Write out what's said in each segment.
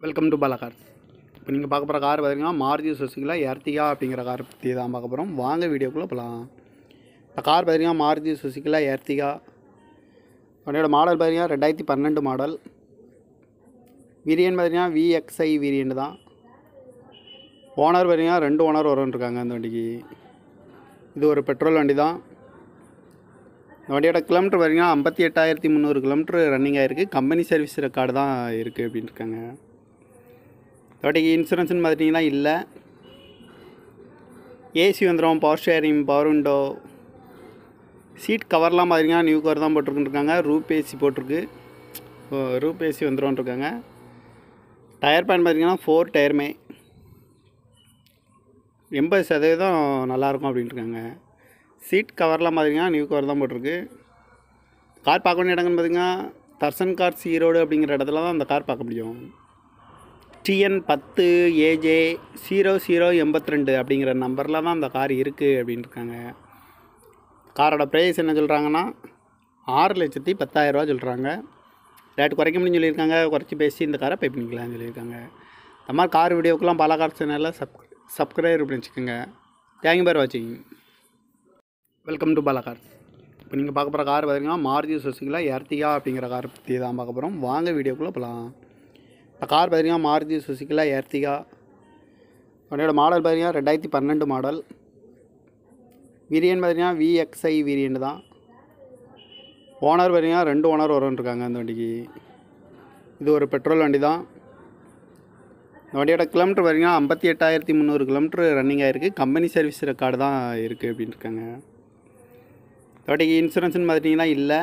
welcome to Bala cars இப்போ நீங்கள் பார்க்க போகிற கார் பார்த்தீங்கன்னா மாருதி சுசுக்கியில் எர்த்திகா அப்படிங்கிற கார் பற்றி தான் பார்க்க போகிறோம் வாங்க வீடியோக்குள்ளே போகலாம் இந்த கார் பார்த்தீங்கன்னா மாருதி சுசுக்கியில் எர்த்திகா அதோட மாடல் பார்த்தீங்கன்னா ரெண்டாயிரத்தி பன்னெண்டு மாடல் வேரியன்ட் பார்த்தீங்கன்னா விஎக்ஸ்ஐ வேரியன்ட் தான் ஓனர் பார்த்தீங்கன்னா ரெண்டு ஓனர் வரும்னு இருக்காங்க அந்த வண்டிக்கு இது ஒரு பெட்ரோல் வண்டி தான் இந்த வண்டியோட கிலோமீட்டர் பார்த்தீங்கன்னா ஐம்பத்தி எட்டாயிரத்தி முந்நூறு கிலோமீட்டர் ரன்னிங் ஆகிருக்கு கம்பெனி சர்வீஸ் ரெக்கார்டு தான் இருக்குது அப்படின்னு இருக்காங்க இந்த வண்டிக்கு இன்சூரன்ஸ்னு பார்த்தீங்கன்னா இல்லை ஏசி வந்துடும் power sharing power window seat கவர்லாம் பார்த்தீங்கன்னா நியூ கவர் தான் போட்டிருக்குன்னு இருக்காங்க ரூப் ஏசி போட்டிருக்கு ஓ, ரூப் ஏசி வந்துடும் இருக்காங்க டயர் பேன் பார்த்தீங்கன்னா ஃபோர் டயருமே எண்பது சதவீதம் நல்லாயிருக்கும் அப்படின்ட்டு இருக்காங்க சீட் கவர்லாம் பார்த்தீங்கன்னா நியூ கவர் தான் போட்டிருக்கு கார் பார்க்க வேண்டிய இடங்கள்னு பார்த்தீங்கன்னா தர்சன் கார்ஸ் ஈரோடு அப்படிங்கிற இடத்துல தான் அந்த கார் பார்க்க முடியும் டிஎன் பத்து ஏஜே ஜீரோ ஜீரோ எண்பத்தி ரெண்டு அப்படிங்கிற நம்பரில் தான் அந்த கார் இருக்குது அப்படின்னு இருக்காங்க காரோட ப்ரைஸ் என்ன சொல்கிறாங்கன்னா ஆறு லட்சத்தி பத்தாயிரரூவா சொல்கிறாங்க ரேட் குறைக்க முடியும்னு சொல்லியிருக்காங்க குறைச்சி பேசி இந்த காரை பே பண்ணிக்கலாம்னு சொல்லியிருக்காங்க இந்த மாதிரி கார் வீடியோக்கெல்லாம் பல கார் சேனலில் சப் சப்ஸ்கிரைப் பண்ணி வச்சுக்கோங்க தேங்க்யூ பேர் வாட்சிங் வெல்கம் டு பாலா கார்ஸ் இப்போ நீங்கள் பார்க்க போகிற கார் பார்த்தீங்கன்னா மாருதி சுசுக்கியில் எர்த்திகா அப்படிங்கிற கார் பற்றி தான் பார்க்க போகிறோம் வாங்க வீடியோக்குள்ளே போகலாம் இந்த கார் பார்த்தீங்கன்னா மாருதி சுசுக்கியில் எர்த்திகா அதோட மாடல் பார்த்தீங்கன்னா ரெண்டாயிரத்தி பன்னெண்டு மாடல் வேரியன்ட் பார்த்தீங்கன்னா விஎக்ஸ்ஐ வேரியன்ட் தான் ஓனர் பார்த்தீங்கன்னா ரெண்டு ஓனர் வரும்னு இருக்காங்க அந்த வண்டிக்கு இது ஒரு பெட்ரோல் வண்டி தான் இந்த வண்டியோட கிலோமீட்டர் பார்த்தீங்கன்னா ஐம்பத்தி எட்டாயிரத்தி முந்நூறு கிலோமீட்டர் ரன்னிங் ஆகிருக்கு கம்பெனி சர்வீஸ் ரெக்கார்டு தான் இருக்குது அப்படின்னு இருக்காங்க இந்த வண்டிக்கு இன்சூரன்ஸ்னு பார்த்தீங்கன்னா இல்லை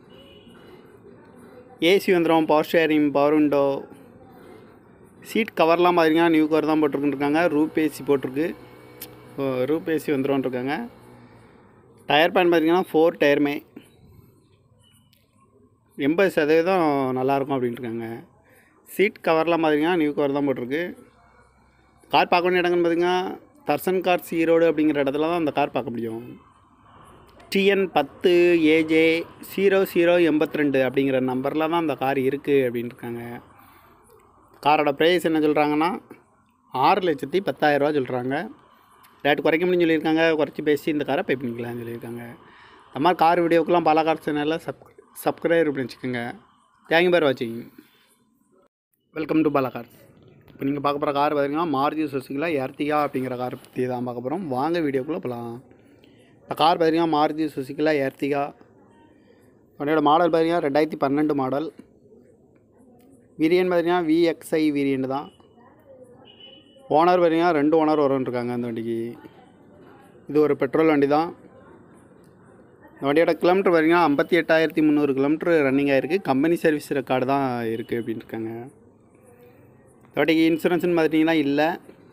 ஏசி வந்துடும் power sharing power window seat கவர்லாம் பார்த்தீங்கன்னா நியூ கவர் தான் போட்டிருக்குன்னு இருக்காங்க ரூப் ஏசி போட்டிருக்கு ஓ, ரூப் ஏசி வந்துடும் இருக்காங்க டயர் பேன் பார்த்தீங்கன்னா ஃபோர் டயருமே எண்பது சதவீதம் நல்லாயிருக்கும் அப்படின்ட்டு இருக்காங்க சீட் கவர்லாம் பார்த்தீங்கன்னா நியூ கவர் தான் போட்டிருக்கு கார் பார்க்க வேண்டிய இடங்கள்னு பார்த்தீங்கன்னா தர்சன் கார்ஸ் ஈரோடு அப்படிங்கிற இடத்துல தான் அந்த கார் பார்க்க முடியும் டிஎன் பத்து ஏஜே ஜீரோ ஜீரோ எண்பத்தி ரெண்டு அப்படிங்கிற நம்பரில் தான் அந்த கார் இருக்குது அப்படின்னு இருக்காங்க காரோட ப்ரைஸ் என்ன சொல்கிறாங்கன்னா ஆறு லட்சத்தி பத்தாயிரரூவா சொல்கிறாங்க ரேட் குறைக்க முடியும்னு சொல்லியிருக்காங்க குறைச்சி பேசி இந்த காரை பே பண்ணிக்கலாம்னு சொல்லியிருக்காங்க இந்த மாதிரி கார் வீடியோக்கெல்லாம் பல கார் சேனலில் சப் சப்ஸ்கிரைப் பண்ணி வச்சுக்கோங்க தேங்க்யூ பேர் வாட்சிங் வெல்கம் டு பாலா கார்ஸ் இப்போ நீங்கள் பார்க்க போகிற கார் பார்த்தீங்கன்னா மாருதி சுசுக்கியில் எர்த்திகா அப்படிங்கிற கார் பற்றி தான் பார்க்க போகிறோம் வாங்க வீடியோக்குள்ளே போகலாம் இந்த கார் பார்த்தீங்கன்னா மாருதி சுசுக்கியில் எர்த்திகா அதோட மாடல் பார்த்தீங்கன்னா ரெண்டாயிரத்தி பன்னெண்டு மாடல் வேரியன்ட் பார்த்தீங்கன்னா விஎக்ஸ்ஐ வேரியன்ட் தான் ஓனர் பார்த்தீங்கன்னா ரெண்டு ஓனர் வரும்னு இருக்காங்க அந்த வண்டிக்கு இது ஒரு பெட்ரோல் வண்டி தான் இந்த வண்டியோட கிலோமீட்டர் பார்த்தீங்கன்னா ஐம்பத்தி எட்டாயிரத்தி முந்நூறு கிலோமீட்டர் ரன்னிங் ஆகிருக்கு கம்பெனி சர்வீஸ் ரெக்கார்டு தான் இருக்குது அப்படின்னு இருக்காங்க இந்த வண்டிக்கு இன்சூரன்ஸ்னு பார்த்தீங்கன்னா இல்லை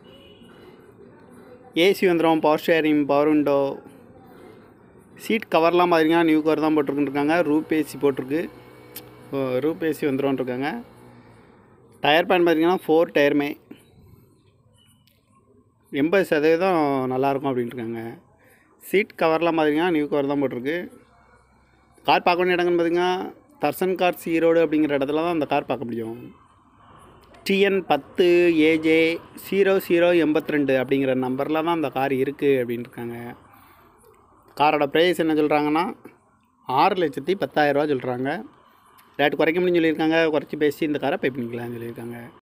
ஏசி வந்துடும் power sharing power window seat கவர்லாம் பார்த்தீங்கன்னா நியூ கவர் தான் போட்டிருக்குன்னு இருக்காங்க ரூப் ஏசி போட்டிருக்கு ஓ, ரூப் ஏசி வந்துடும் இருக்காங்க டயர் பேன் பார்த்தீங்கன்னா ஃபோர் டயருமே எண்பது சதவீதம் நல்லாயிருக்கும் அப்படின்ட்டு இருக்காங்க சீட் கவர்லாம் பார்த்தீங்கன்னா நியூ கவர் தான் போட்டிருக்கு கார் பார்க்க வேண்டிய இடங்கள்னு பார்த்தீங்கன்னா தர்சன் கார்ஸ் ஈரோடு அப்படிங்கிற இடத்துல தான் அந்த கார் பார்க்க முடியும் டிஎன் பத்து ஏஜே ஜீரோ ஜீரோ எண்பத்தி ரெண்டு அப்படிங்கிற நம்பரில் தான் அந்த கார் இருக்குது அப்படின்னு இருக்காங்க காரோட ப்ரைஸ் என்ன சொல்கிறாங்கன்னா ஆறு லட்சத்தி பத்தாயிரரூவா சொல்கிறாங்க ரேட் குறைக்க முடியும்னு சொல்லியிருக்காங்க குறைச்சி பேசி இந்த காரை பே பண்ணிக்கலாம்னு சொல்லியிருக்காங்க